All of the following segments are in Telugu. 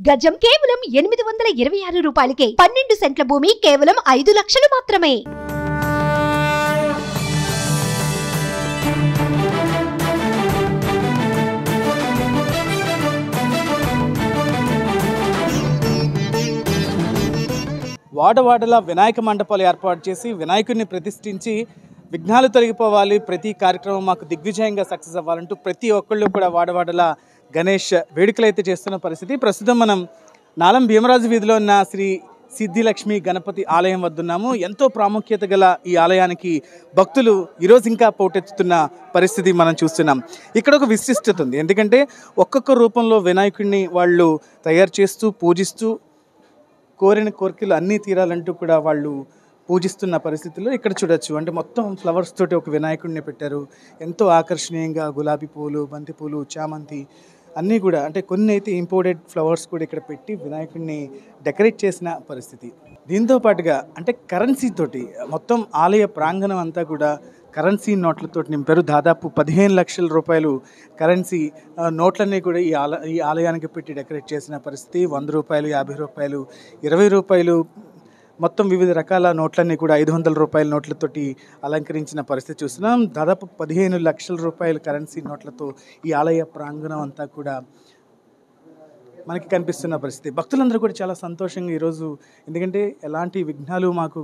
గజం కేవలం ఎనిమిది వందల ఇరవై ఆరు రూపాయలకే పన్నెండు సెంట్ల భూమి కేవలం ఐదు లక్షలు మాత్రమే వాడవాడలా వినాయక మండపాలు ఏర్పాటు చేసి వినాయకుడిని ప్రతిష్ఠించి విఘ్నాలు తొలగిపోవాలి ప్రతి కార్యక్రమం మాకు దిగ్విజయంగా సక్సెస్ అవ్వాలంటూ ప్రతి ఒక్కళ్ళు కూడా వాడవాడలా గణేష్ వేడుకలు అయితే చేస్తున్న పరిస్థితి ప్రస్తుతం మనం నాలం భీమరాజు వీధిలో ఉన్న శ్రీ సిద్ధిలక్ష్మి గణపతి ఆలయం వద్దున్నాము ఎంతో ప్రాముఖ్యత గల ఈ ఆలయానికి భక్తులు ఈరోజు ఇంకా పోటెత్తుతున్న పరిస్థితి మనం చూస్తున్నాం ఇక్కడ ఒక విశిష్టత ఉంది ఎందుకంటే ఒక్కొక్క రూపంలో వినాయకుడిని వాళ్ళు తయారు చేస్తూ పూజిస్తూ కోరిన కోరికలు అన్నీ తీరాలంటూ కూడా వాళ్ళు పూజిస్తున్న పరిస్థితుల్లో ఇక్కడ చూడొచ్చు అంటే మొత్తం ఫ్లవర్స్ తోటి ఒక వినాయకుడిని పెట్టారు ఎంతో ఆకర్షణీయంగా గులాబీ పూలు బంతి పూలు చామంతి అన్నీ కూడా అంటే కొన్ని అయితే ఇంపోర్టెడ్ ఫ్లవర్స్ కూడా ఇక్కడ పెట్టి వినాయకుడిని డెకరేట్ చేసిన పరిస్థితి దీంతో పాటుగా అంటే కరెన్సీ తోటి మొత్తం ఆలయ ప్రాంగణం అంతా కూడా కరెన్సీ నోట్లతో నింపారు దాదాపు పదిహేను లక్షల రూపాయలు కరెన్సీ ఆ, నోట్లన్నీ కూడా ఈ ఆల ఈ ఆలయానికి పెట్టి డెకరేట్ చేసిన పరిస్థితి వంద రూపాయలు యాభై రూపాయలు ఇరవై రూపాయలు మొత్తం వివిధ రకాల నోట్లన్నీ కూడా ఐదు వందల రూపాయల నోట్లతోటి అలంకరించిన పరిస్థితి చూస్తున్నాం దాదాపు పదిహేను లక్షల రూపాయల కరెన్సీ నోట్లతో ఈ ఆలయ ప్రాంగణం అంతా కూడా మనకి కనిపిస్తున్న పరిస్థితి భక్తులందరూ కూడా చాలా సంతోషంగా ఈరోజు ఎందుకంటే ఎలాంటి విఘ్నాలు మాకు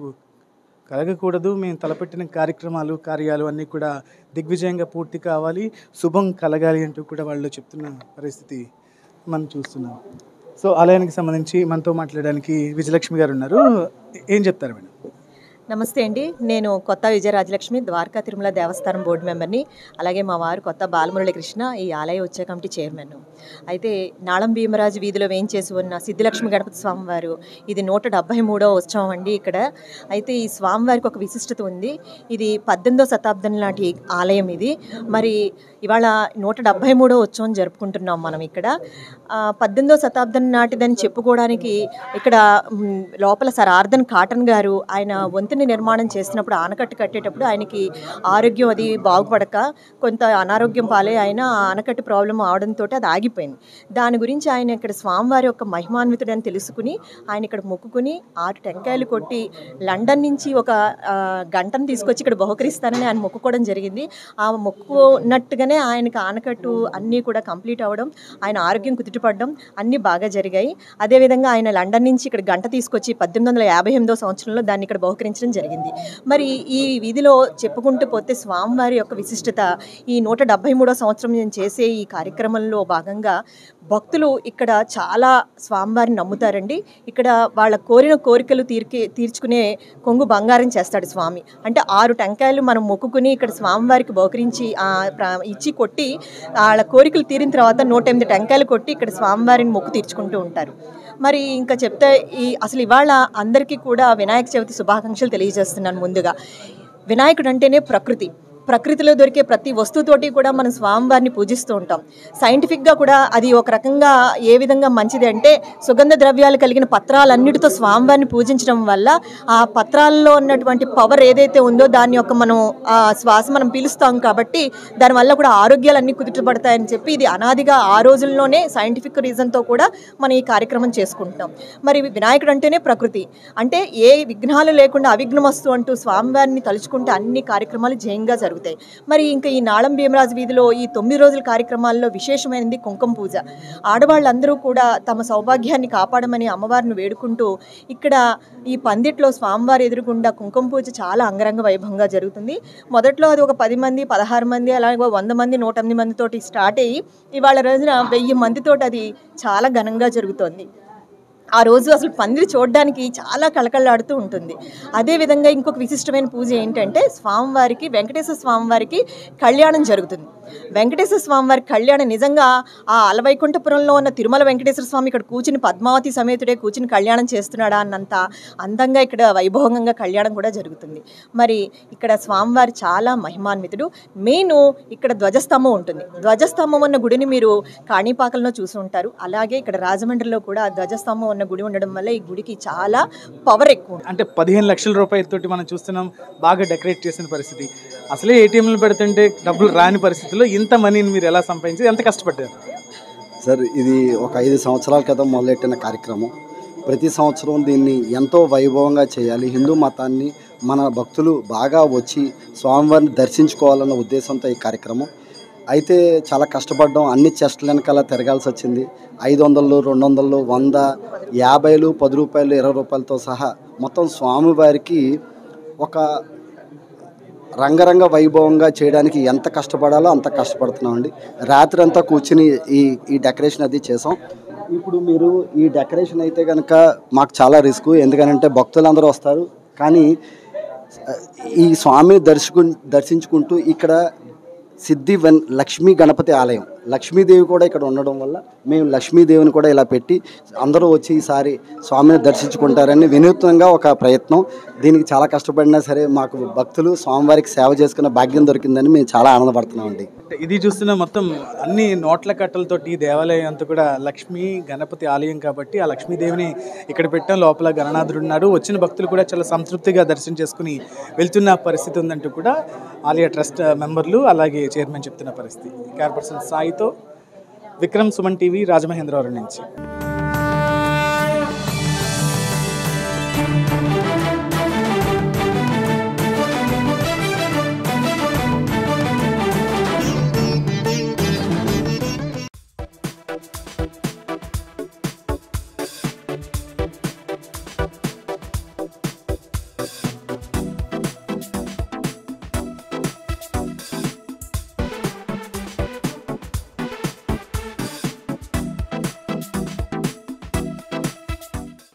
కలగకూడదు మేము తలపెట్టిన కార్యక్రమాలు కార్యాలు అన్నీ కూడా దిగ్విజయంగా పూర్తి కావాలి శుభం కలగాలి అంటూ కూడా వాళ్ళు చెప్తున్న పరిస్థితి మనం చూస్తున్నాం సో ఆలయానికి సంబంధించి మనతో మాట్లాడడానికి విజయలక్ష్మి గారు ఉన్నారు ఏం చెప్తారు మేడం నమస్తే అండి నేను కొత్త విజయరాజలక్ష్మి ద్వారకా తిరుమల దేవస్థానం బోర్డు మెంబర్ని అలాగే మా వారు కొత్త బాలమురళి కృష్ణ ఈ ఆలయ ఉత్సవ కమిటీ చైర్మన్ అయితే నాళం భీమరాజు వీధిలో వేయించేసి ఉన్న సిద్ధిలక్ష్మి గణపతి స్వామివారు ఇది నూట డెబ్బై మూడవ ఉత్సవం అండి ఇక్కడ అయితే ఈ స్వామివారికి ఒక విశిష్టత ఉంది ఇది పద్దెనిమిదో శతాబ్దం నాటి ఆలయం ఇది మరి ఇవాళ నూట డెబ్బై మూడో ఉత్సవం జరుపుకుంటున్నాం మనం ఇక్కడ ఆ, పద్దెనిమిదో శతాబ్దం నాటిదని చెప్పుకోవడానికి ఇక్కడ మ్, లోపల సర్ ఆర్దన్ కాటన్ గారు ఆయన వంతెన నిర్మాణం చేసినప్పుడు ఆనకట్టు కట్టేటప్పుడు ఆయనకి ఆరోగ్యం అది బాగుపడక కొంత అనారోగ్యం పాలే ఆయన ఆ ఆనకట్టు ప్రాబ్లం అవడంతో అది ఆగిపోయింది దాని గురించి ఆయన ఇక్కడ స్వామివారి యొక్క మహిమాన్వితుడని తెలుసుకుని ఆయన ఇక్కడ మొక్కుకుని ఆరు టెంకాయలు కొట్టి లండన్ నుంచి ఒక ఆ, గంటను తీసుకొచ్చి ఇక్కడ బహుకరిస్తానని ఆయన మొక్కుకోవడం జరిగింది ఆ మొక్కున్నట్టుగానే ఆయనకి ఆనకట్టు అన్నీ కూడా కంప్లీట్ అవ్వడం ఆయన ఆరోగ్యం కుదుటపడడం అన్నీ బాగా జరిగాయి అదేవిధంగా ఆయన లండన్ నుంచి ఇక్కడ గంట తీసుకొచ్చి పద్దెనిమిది వందల యాభై ఎనిమిదో సంవత్సరంలో దాన్ని ఇక్కడ బహుకరించడం జరిగింది మరి ఈ వీధిలో చెప్పుకుంటూ పోతే స్వామివారి యొక్క విశిష్టత ఈ నూట డెబ్బై మూడో సంవత్సరం నేను చేసే ఈ కార్యక్రమంలో భాగంగా భక్తులు ఇక్కడ చాలా స్వామివారిని నమ్ముతారండి ఇక్కడ వాళ్ళ కోరిన కోరికలు తీర్కి తీర్చుకునే కొంగు బంగారం చేస్తాడు స్వామి అంటే ఆరు టెంకాయలు మనం మొక్కుకుని ఇక్కడ స్వామివారికి బహుకరించి ఆ, ప్ర- ఇచ్చి కొట్టి వాళ్ళ కోరికలు తీరిన తర్వాత నూట ఎనిమిది టెంకాయలు కొట్టి ఇక్కడ స్వామివారిని మొక్కు తీర్చుకుంటూ ఉంటారు మరి ఇంకా చెప్తే ఈ అసలు ఇవాళ అందరికీ కూడా వినాయక చవితి శుభాకాంక్షలు తెలియజేస్తున్నాను ముందుగా వినాయకుడు అంటేనే ప్రకృతి ప్రకృతిలో దొరికే ప్రతి వస్తువుతోటి కూడా మనం స్వామివారిని పూజిస్తూ ఉంటాం సైంటిఫిక్గా కూడా అది ఒక రకంగా ఏ విధంగా మంచిది అంటే సుగంధ ద్రవ్యాలు కలిగిన పత్రాలన్నిటితో స్వామివారిని పూజించడం వల్ల ఆ పత్రాల్లో ఉన్నటువంటి పవర్ ఏదైతే ఉందో దాని యొక్క మనం ఆ శ్వాస మనం పీలుస్తాం కాబట్టి దానివల్ల కూడా ఆరోగ్యాలన్నీ కుదుటపడతాయని చెప్పి ఇది అనాదిగా ఆ రోజుల్లోనే సైంటిఫిక్ రీజన్తో కూడా మనం ఈ కార్యక్రమం చేసుకుంటాం మరి వినాయకుడు అంటేనే ప్రకృతి అంటే ఏ విఘ్నాలు లేకుండా అవిఘ్నమస్తు అంటూ స్వామివారిని తలుచుకుంటే అన్ని కార్యక్రమాలు జయంగా జరుగుతాయి మరి ఇంకా ఈ నాళం భీమరాజు వీధిలో ఈ తొమ్మిది రోజుల కార్యక్రమాల్లో విశేషమైనది కుంకుమ పూజ ఆడవాళ్ళందరూ కూడా తమ సౌభాగ్యాన్ని కాపాడమని అమ్మవారిని వేడుకుంటూ ఇక్కడ ఈ పందిట్లో స్వామివారి ఎదురుగుండా కుంకుమ పూజ చాలా అంగరంగ వైభవంగా జరుగుతుంది మొదట్లో అది ఒక పది మంది పదహారు మంది అలాగే వంద మంది నూట ఎనిమిది మందితోటి స్టార్ట్ అయ్యి ఇవాళ రోజున వెయ్యి మందితోటి అది చాలా ఘనంగా జరుగుతోంది ఆ రోజు అసలు పందిరి చూడడానికి చాలా కళకళలాడుతూ ఉంటుంది అదేవిధంగా ఇంకొక విశిష్టమైన పూజ ఏంటంటే స్వామివారికి వెంకటేశ్వర స్వామివారికి కళ్యాణం జరుగుతుంది వెంకటేశ్వర స్వామివారి కళ్యాణం నిజంగా ఆ అలవైకుంఠపురంలో ఉన్న తిరుమల వెంకటేశ్వర స్వామి ఇక్కడ కూర్చుని పద్మావతి సమేతుడే కూర్చుని కళ్యాణం చేస్తున్నాడా అన్నంత అందంగా ఇక్కడ వైభవంగా కళ్యాణం కూడా జరుగుతుంది మరి ఇక్కడ స్వామివారి చాలా మహిమాన్వితుడు మెయిన్ ఇక్కడ ధ్వజస్తంభం ఉంటుంది ధ్వజస్తంభం ఉన్న గుడిని మీరు కాణిపాకంలో చూసి ఉంటారు అలాగే ఇక్కడ రాజమండ్రిలో కూడా ధ్వజస్తంభం ఉన్న గుడి ఉండడం వల్ల ఈ గుడికి చాలా పవర్ ఎక్కువ ఉంది. అంటే పదిహేను లక్షల రూపాయలతోటి మనం చూస్తున్నాం బాగా డెకరేట్ చేసిన పరిస్థితి అసలే ఏటీఎంలు పెడుతుంటే డబ్బులు రాని పరిస్థితుల్లో ఇంత మనీని మీరు ఎలా సంపాదించి ఎంత కష్టపడ్డారు సార్ ఇది ఒక ఐదు సంవత్సరాల క్రితం మొదలెట్టిన కార్యక్రమం ప్రతి సంవత్సరం దీన్ని ఎంతో వైభవంగా చేయాలి హిందూ మతాన్ని మన భక్తులు బాగా వచ్చి స్వామివారిని దర్శించుకోవాలన్న ఉద్దేశంతో ఈ కార్యక్రమం అయితే చాలా కష్టపడ్డాం అన్ని చెస్ట్ల వెనకాల తిరగాల్సి వచ్చింది ఐదు వందలు రెండు వందలు వంద యాభైలు పది రూపాయలు ఇరవై రూపాయలతో సహా మొత్తం స్వామివారికి ఒక రంగరంగ వైభవంగా చేయడానికి ఎంత కష్టపడాలో అంత కష్టపడుతున్నామండి రాత్రి అంతా కూర్చుని ఈ ఈ డెకరేషన్ అది చేసాం ఇప్పుడు మీరు ఈ డెకరేషన్ అయితే కనుక మాకు చాలా రిస్క్ ఎందుకనంటే భక్తులందరూ వస్తారు కానీ ఆ, ఈ స్వామిని దర్శకు దర్శించుకుంటూ ఇక్కడ సిద్ధి వన్ లక్ష్మీ గణపతి ఆలయం లక్ష్మీదేవి కూడా ఇక్కడ ఉండడం వల్ల మేము లక్ష్మీదేవిని కూడా ఇలా పెట్టి అందరూ వచ్చి ఈసారి స్వామిని దర్శించుకుంటారని వినూత్నంగా ఒక ప్రయత్నం దీనికి చాలా కష్టపడినా సరే మాకు భక్తులు స్వామివారికి సేవ చేసుకునే భాగ్యం దొరికిందని మేము చాలా ఆనందపడుతున్నామండి ఇది చూస్తున్న మొత్తం అన్ని నోట్ల కట్టలతోటి ఈ దేవాలయం అంతా కూడా లక్ష్మీ గణపతి ఆలయం కాబట్టి ఆ లక్ష్మీదేవిని ఇక్కడ పెట్టాం లోపల గణనాథుడు ఉన్నాడు వచ్చిన భక్తులు కూడా చాలా సంతృప్తిగా దర్శనం చేసుకుని వెళ్తున్న పరిస్థితి ఉందంటూ కూడా ఆలయ ట్రస్ట్ మెంబర్లు అలాగే చైర్మన్ చెప్తున్న పరిస్థితి క్యార్ పర్సన్ సాయితో విక్రమ్ సుమన్ టీవీ రాజమహేంద్రవరం నుంచి